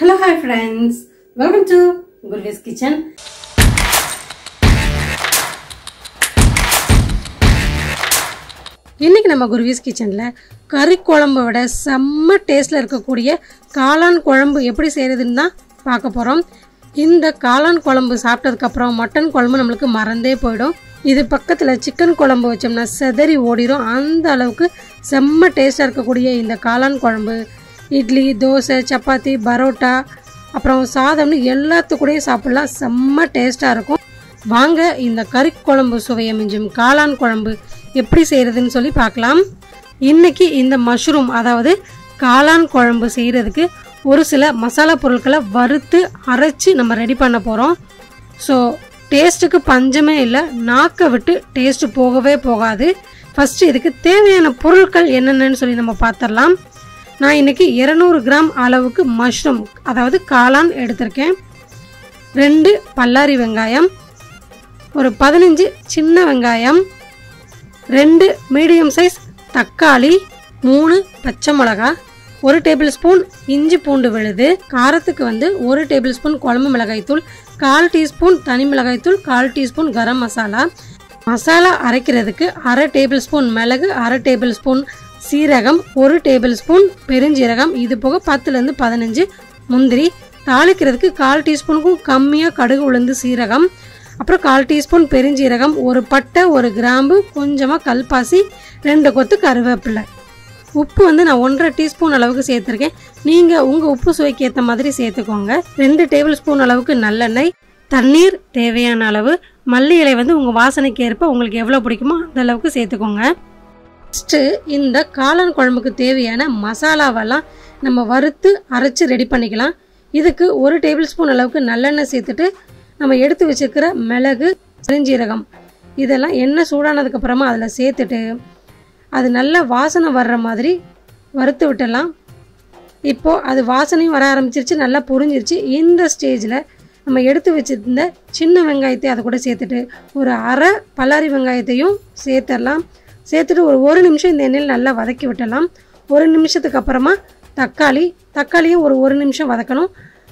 hello hi friends welcome to Kuruvis kitchen இன்னைக்கு நம்ம குருவிஸ் கிச்சனில் கறி குழம்பை விட செம்ம டேஸ்டில் இருக்கக்கூடிய காளான் குழம்பு எப்படி செய்கிறதுன்னு தான் பார்க்க போகிறோம் இந்த காளான் குழம்பு சாப்பிட்டதுக்கப்புறம் மட்டன் குழம்பு நம்மளுக்கு மறந்தே போயிடும் இது பக்கத்தில் சிக்கன் குழம்பு வச்சோம்னா செதறி ஓடிடும் அந்த அளவுக்கு செம்ம டேஸ்ட்டாக இருக்கக்கூடிய இந்த காளான் குழம்பு இட்லி தோசை சப்பாத்தி பரோட்டா அப்புறம் சாதம்னு எல்லாத்துக்கூடயும் சாப்பிடலாம் செம்ம டேஸ்ட்டாக இருக்கும் வாங்க இந்த கறி குழம்பு சுவையை மிஞ்சும் காளான் குழம்பு எப்படி செய்கிறதுன்னு சொல்லி பார்க்கலாம் இன்னைக்கு இந்த மஷ்ரூம் அதாவது காளான் குழம்பு செய்கிறதுக்கு ஒரு சில மசாலா பொருட்களை வறுத்து அரைச்சி நம்ம ரெடி பண்ண போகிறோம் ஸோ டேஸ்ட்டுக்கு பஞ்சமே இல்லை நாக்கை விட்டு டேஸ்ட்டு போகவே போகாது ஃபஸ்ட்டு இதுக்கு தேவையான பொருட்கள் என்னென்னு சொல்லி நம்ம பார்த்துடலாம் நான் இன்னைக்கு 200 கிராம் அளவுக்கு மஷ்ரூம் அதாவது காளான் எடுத்திருக்கேன் ரெண்டு பல்லாரி வெங்காயம் ஒரு பதினஞ்சு சின்ன வெங்காயம் ரெண்டு மீடியம் சைஸ் தக்காளி மூணு பச்சை மிளகா ஒரு டேபிள் ஸ்பூன் இஞ்சி பூண்டு விழுது காரத்துக்கு வந்து ஒரு டேபிள் ஸ்பூன் குழம்பு மிளகாய்த்தூள் கால் டீஸ்பூன் தனி மிளகாய்த்தூள் கால் டீஸ்பூன் கரம் மசாலா மசாலா அரைக்கிறதுக்கு அரை டேபிள் ஸ்பூன் மிளகு அரை டேபிள் ஸ்பூன் சீரகம் ஒரு டேபிள் ஸ்பூன் பெருஞ்சீரகம் இது போக பத்துலேருந்து பதினஞ்சு முந்திரி தாளிக்கிறதுக்கு கால் டீஸ்பூனுக்கும் கம்மியாக கடுகு உளுந்து சீரகம் அப்புறம் கால் டீஸ்பூன் பெருஞ்சீரகம் ஒரு பட்டை ஒரு கிராம்பு கொஞ்சமாக கல்பாசி ரெண்டு கொத்து கருவேப்பிலை உப்பு வந்து நான் ஒன்றரை டீஸ்பூன் அளவுக்கு சேர்த்துருக்கேன் நீங்கள் உங்கள் உப்பு சுவைக்கு ஏற்ற மாதிரி சேர்த்துக்கோங்க ரெண்டு டேபிள் ஸ்பூன் அளவுக்கு நல்லெண்ணெய் தண்ணீர் தேவையான அளவு மல்லி இலை வந்து உங்கள் வாசனைக்கு ஏற்ப உங்களுக்கு எவ்வளோ பிடிக்குமோ அந்த அளவுக்கு சேர்த்துக்கோங்க ஃபஸ்ட்டு இந்த காளான் குழம்புக்கு தேவையான மசாலாவெல்லாம் நம்ம வறுத்து அரைச்சி ரெடி பண்ணிக்கலாம் இதுக்கு ஒரு டேபிள் ஸ்பூன் அளவுக்கு நல்லெண்ணெய் சேர்த்துட்டு நம்ம எடுத்து வச்சிருக்கிற மிளகு பெருஞ்சீரகம் இதெல்லாம் எண்ணெய் சூடானதுக்கு அப்புறமா அதில் சேர்த்துட்டு அது நல்ல வாசனை வர்ற மாதிரி வறுத்து விட்டுடலாம் இப்போது அது வாசனையும் வர ஆரம்பிச்சிருச்சு நல்லா புரிஞ்சிருச்சு இந்த ஸ்டேஜில் நம்ம எடுத்து வச்சிருந்த சின்ன வெங்காயத்தை அதை கூட சேர்த்துட்டு ஒரு அரை பல்லாரி வெங்காயத்தையும் சேர்த்துடலாம் சேர்த்துட்டு ஒரு ஒரு நிமிஷம் இந்த எண்ணெயில் நல்லா வதக்கி விட்டலாம் ஒரு நிமிஷத்துக்கு அப்புறமா தக்காளி தக்காளியும் ஒரு ஒரு நிமிஷம் வதக்கணும்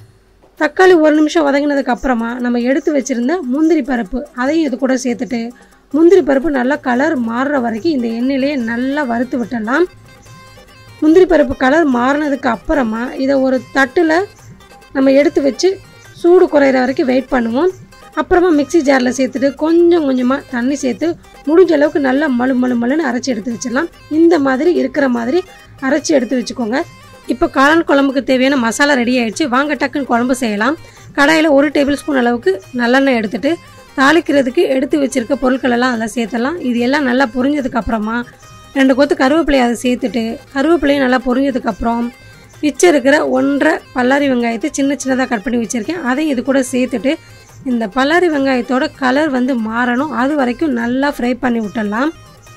தக்காளி ஒரு நிமிஷம் வதங்கினதுக்கு அப்புறமா நம்ம எடுத்து வச்சிருந்த முந்திரி பருப்பு அதையும் இது கூட சேர்த்துட்டு முந்திரி பருப்பு நல்லா கலர் மாறுற வரைக்கும் இந்த எண்ணெயிலேயே நல்லா வறுத்து விட்டுடலாம் முந்திரி பருப்பு கலர் மாறினதுக்கு அப்புறமா இதை ஒரு தட்டில் நம்ம எடுத்து வச்சு சூடு குறையிற வரைக்கும் வெயிட் பண்ணுவோம் அப்புறமா மிக்ஸி ஜாரில் சேர்த்துட்டு கொஞ்சம் கொஞ்சமாக தண்ணி சேர்த்து முடிஞ்ச அளவுக்கு நல்லா மழு மழு மழுன்னு அரைச்சி எடுத்து வச்சிடலாம் இந்த மாதிரி இருக்கிற மாதிரி அரைச்சி எடுத்து வச்சுக்கோங்க இப்போ காளான் குழம்புக்கு தேவையான மசாலா ரெடி ஆயிடுச்சு வாங்க டக்குன்னு குழம்பு செய்யலாம் கடாயில் ஒரு டேபிள் ஸ்பூன் அளவுக்கு நல்லெண்ணெய் எடுத்துட்டு தாளிக்கிறதுக்கு எடுத்து வச்சிருக்க பொருட்கள் எல்லாம் அதில் சேர்த்தலாம் இது எல்லாம் நல்லா பொரிஞ்சதுக்கு அப்புறமா ரெண்டு கொத்து கருவேப்பிலையை அதை சேர்த்துட்டு கருவேப்பிலையும் நல்லா பொரிஞ்சதுக்கு அப்புறம் மிச்சம் இருக்கிற ஒன்றரை பல்லாரி வெங்காயத்தை சின்ன சின்னதாக கட் பண்ணி வச்சுருக்கேன் அதையும் இது கூட சேர்த்துட்டு இந்த பல்லாரி வெங்காயத்தோட கலர் வந்து மாறணும் அது வரைக்கும் நல்லா ஃப்ரை பண்ணி விட்டுடலாம்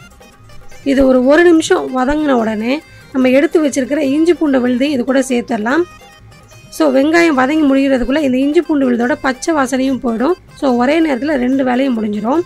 இது ஒரு ஒரு நிமிஷம் வதங்கின உடனே நம்ம எடுத்து வச்சிருக்கிற இஞ்சி பூண்டு விழுதையும் இது கூட சேர்த்துடலாம் ஸோ வெங்காயம் வதங்கி முடிகிறதுக்குள்ளே இந்த இஞ்சி பூண்டு விழுதோட பச்சை வாசனையும் போயிடும் ஸோ ஒரே நேரத்தில் ரெண்டு வேலையும் முடிஞ்சிடும்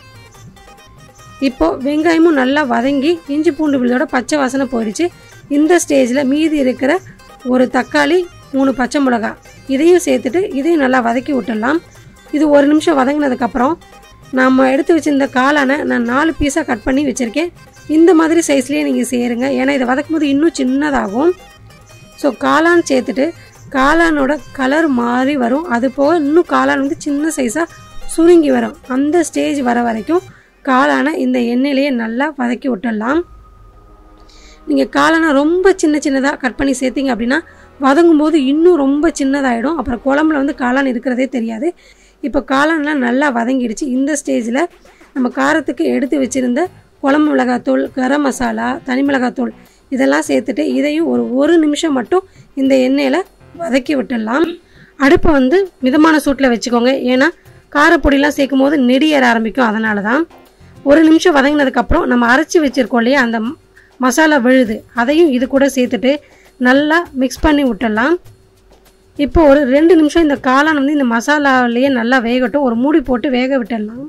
இப்போ வெங்காயமும் நல்லா வதங்கி இஞ்சி பூண்டு விழுதோட பச்சை வாசனை போயிடுச்சு இந்த ஸ்டேஜில் மீதி இருக்கிற ஒரு தக்காளி மூணு பச்சை மிளகா இதையும் சேர்த்துட்டு இதையும் நல்லா வதக்கி விட்டுடலாம் இது ஒரு நிமிஷம் வதங்கினதுக்கப்புறம் நம்ம எடுத்து வச்சிருந்த காளானை நான் நாலு பீஸாக கட் பண்ணி வச்சுருக்கேன் இந்த மாதிரி சைஸ்லேயே நீங்கள் செய்யுங்க ஏன்னா இதை வதக்கும் போது இன்னும் சின்னதாகும் ஸோ காளான் சேர்த்துட்டு காளானோட கலர் மாறி வரும் அது போக இன்னும் காளான் வந்து சின்ன சைஸாக சுருங்கி வரும் அந்த ஸ்டேஜ் வர வரைக்கும் காளானை இந்த எண்ணெயிலேயே நல்லா வதக்கி விட்டுடலாம் நீங்கள் காளானை ரொம்ப சின்ன சின்னதாக கட் பண்ணி சேர்த்திங்க அப்படின்னா வதங்கும் போது இன்னும் ரொம்ப சின்னதாகிடும் அப்புறம் குழம்புல வந்து காளான் இருக்கிறதே தெரியாது இப்போ காளான்லாம் நல்லா வதங்கிடுச்சு இந்த ஸ்டேஜில் நம்ம காரத்துக்கு எடுத்து வச்சுருந்த குழம்பு மிளகாத்தூள் கரம் மசாலா தனி மிளகாத்தூள் இதெல்லாம் சேர்த்துட்டு இதையும் ஒரு ஒரு நிமிஷம் மட்டும் இந்த எண்ணெயில் வதக்கி விட்டுடலாம் அடுப்பை வந்து மிதமான சூட்டில் வச்சுக்கோங்க ஏன்னா காரப்பொடிலாம் சேர்க்கும் போது நெடி ஏற ஆரம்பிக்கும் அதனால தான் ஒரு நிமிஷம் வதங்கினதுக்கப்புறம் நம்ம அரைச்சி வச்சுருக்கோம் இல்லையா அந்த மசாலா விழுது அதையும் இது கூட சேர்த்துட்டு நல்லா மிக்ஸ் பண்ணி விட்டுடலாம் இப்போ ஒரு ரெண்டு நிமிஷம் இந்த காளான் வந்து இந்த மசாலாவிலேயே நல்லா வேகட்டும் ஒரு மூடி போட்டு வேக விட்டுடலாம்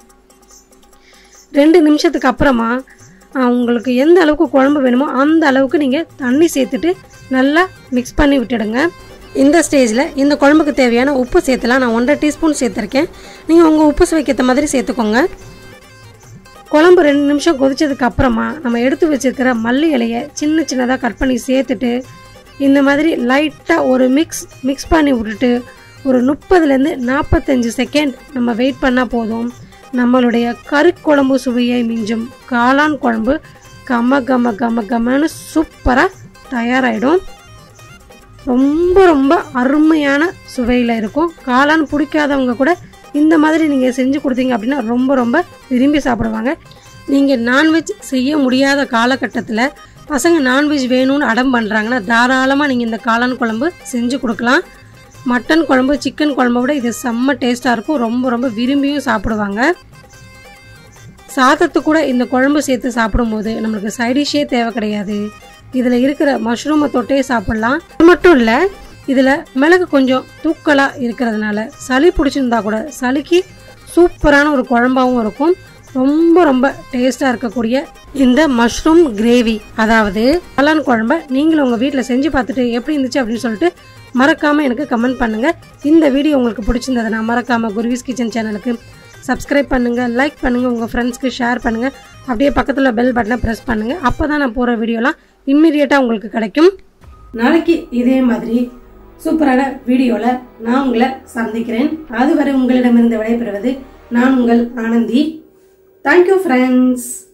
ரெண்டு நிமிஷத்துக்கு அப்புறமா ஆஹ், உங்களுக்கு எந்த அளவுக்கு குழம்பு வேணுமோ அந்த அளவுக்கு நீங்கள் தண்ணி சேர்த்துட்டு நல்லா மிக்ஸ் பண்ணி விட்டுடுங்க இந்த ஸ்டேஜில் இந்த குழம்புக்கு தேவையான உப்பு சேர்த்துலாம் நான் ஒன்றரை டீஸ்பூன் சேர்த்துருக்கேன் நீங்கள் உங்கள் உப்பு சுவைக்கேற்ற மாதிரி சேர்த்துக்கோங்க குழம்பு ரெண்டு நிமிஷம் கொதிச்சதுக்கு அப்புறமா நம்ம எடுத்து வச்சிருக்கிற மல்லி இலையை சின்ன சின்னதாக கட் பண்ணி சேர்த்துட்டு இந்த மாதிரி லைட்டாக ஒரு மிக்ஸ் மிக்ஸ் பண்ணி விட்டுட்டு ஒரு முப்பதுலேருந்து நாற்பத்தஞ்சு செகண்ட் நம்ம வெயிட் பண்ணால் போதும் நம்மளுடைய கறிக்குழம்பு சுவையை மிஞ்சும் காளான் குழம்பு கம கம கம கமன்னு சூப்பராக தயாராகிடும் ரொம்ப ரொம்ப அருமையான சுவையில் இருக்கும் காளான் பிடிக்காதவங்க கூட இந்த மாதிரி நீங்கள் செஞ்சு கொடுத்தீங்க அப்படின்னா ரொம்ப ரொம்ப விரும்பி சாப்பிடுவாங்க நீங்கள் நான்வெஜ் செய்ய முடியாத காலகட்டத்தில் பசங்க நான்வெஜ் வேணும்னு அடம் பண்ணுறாங்கன்னா தாராளமாக நீங்கள் இந்த காளான் குழம்பு செஞ்சு கொடுக்கலாம் மட்டன் குழம்பு சிக்கன் குழம்பை விட இது செம்ம டேஸ்ட்டாக இருக்கும் ரொம்ப ரொம்ப விரும்பியும் சாப்பிடுவாங்க சாதத்து கூட இந்த குழம்பு சேர்த்து சாப்பிடும்போது நம்மளுக்கு சைடிஷே தேவை கிடையாது இதில் இருக்கிற மஷ்ரூமை தொட்டே சாப்பிட்லாம் அது மட்டும் இல்லை இதில் மிளகு கொஞ்சம் தூக்கலாக இருக்கிறதுனால சளி பிடிச்சிருந்தா கூட சளிக்கு சூப்பரான ஒரு குழம்பாகவும் இருக்கும் ரொம்ப ரொம்ப டேஸ்ட்டாக இருக்கக்கூடிய இந்த மஷ்ரூம் கிரேவி அதாவது காளான் குழம்ப நீங்களும் உங்கள் வீட்டில் செஞ்சு பார்த்துட்டு எப்படி இருந்துச்சு அப்படின்னு சொல்லிட்டு மறக்காமல் எனக்கு கமெண்ட் பண்ணுங்கள் இந்த வீடியோ உங்களுக்கு பிடிச்சிருந்ததுன்னா மறக்காமல் குருவிஸ் கிச்சன் சேனலுக்கு சப்ஸ்கிரைப் பண்ணுங்கள் லைக் பண்ணுங்கள் உங்கள் ஃப்ரெண்ட்ஸ்க்கு ஷேர் பண்ணுங்கள் அப்படியே பக்கத்தில் பெல் பட்டனை ப்ரெஸ் பண்ணுங்கள் அப்போ தான் நான் போகிற வீடியோலாம் இம்மிடியேட்டாக உங்களுக்கு கிடைக்கும் நாளைக்கு இதே மாதிரி சூப்பரான வீடியோவில் நான் உங்களை சந்திக்கிறேன் அதுவரை உங்களிடமிருந்து விடைபெறுவது நான் உங்கள் ஆனந்தி தேங்க்யூ ஃப்ரெண்ட்ஸ்